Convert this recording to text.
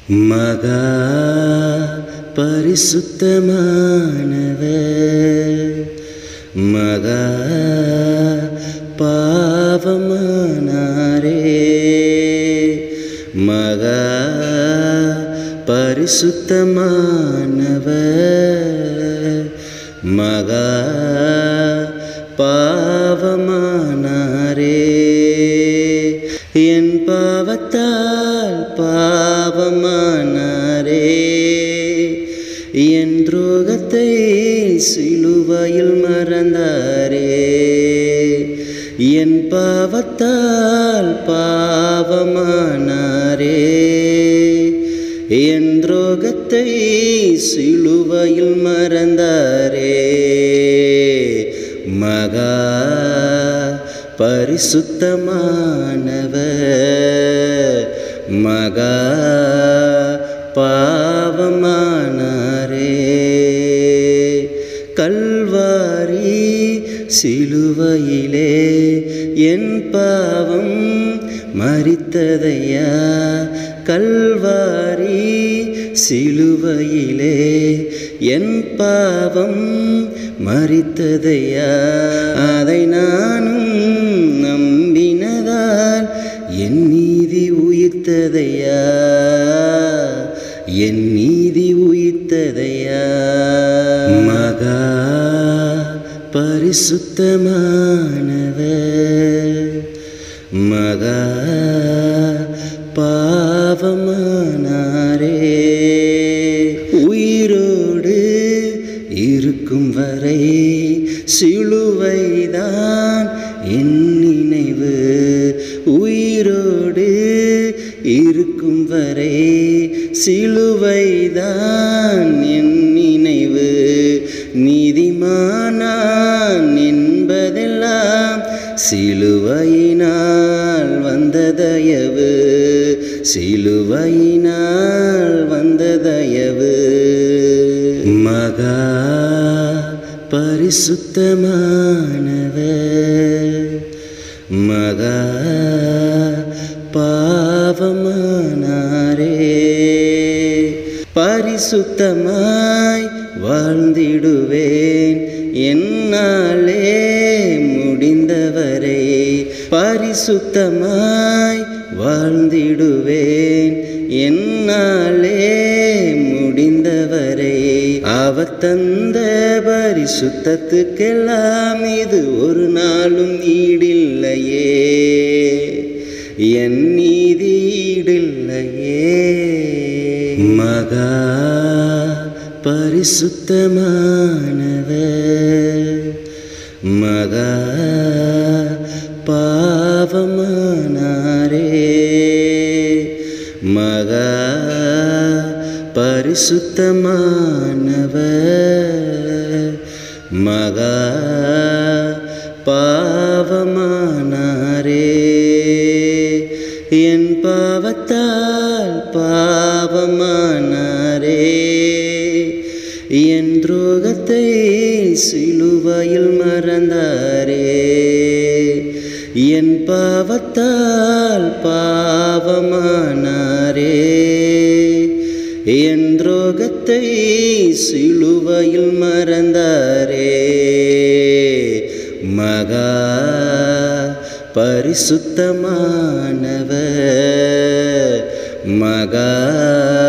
மகா பரிசுத்தமானவர் மகா பாவமானாரே மகா பரிசுத்தமானவர் மகா பாவமானாரே என் பாவத்தால் பாவமானாரே என் துரோகத்தை சிலுவையில் மறந்தாரே என் பாவத்தால் பாவமானாரே என் துரோகத்தை சிலுவையில் மறந்தாரே மகா பரிசுத்தமானவர் மகா பாவமானாரே கல்வாரி சிலுவையிலே என் பாவம் மறித்ததையா கல்வாரி சிலுவையிலே என் பாவம் மறித்ததையா அதை நானும் நம்பினதால் என் நீதி உயிர்த்ததையா என் நீதி உயிர்த்ததையா மகா பரிசுத்தமானவர் மகா பாவமானாரே உயிரோடு இருக்கும் வரை சிலுவைதான் என் நினைவு உயிரோடு இருக்கும் வரை சிலுவைதான் என் நினைவு நீதிமானான் என்பதெல்லாம் சிலுவையினால் வந்த தயவு சிலுவையினால் வந்த தயவு மகா பரிசுத்தமானவர் மகா பாவமானாரே பரிசுத்தமாய் வாழ்ந்திடுவேன் என்னாலே முடிந்தவரை பரிசுத்தமாய் வாழ்ந்திடுவேன் என்னாலே முடிந்தவரை அவர் தந்த பரிசுத்தத்துக்கெல்லாம் இது ஒரு நாளும் ஈடில்லையே என் நீதி ஈடில்லையே மகா பரிசுத்தமானவர் மகா பாவமானாரே மகா பரிசுத்தமானவர் மகா பாவமானாரே என் பாவத்தால் பாவமானாரே என் துரோகத்தை சிலுவையில் மறந்தாரே என் பாவத்தால் பாவமானாரே என் துரோகத்தை சிலுவையில் மறந்தாரே மகா பரிசுத்தமானவர் மகா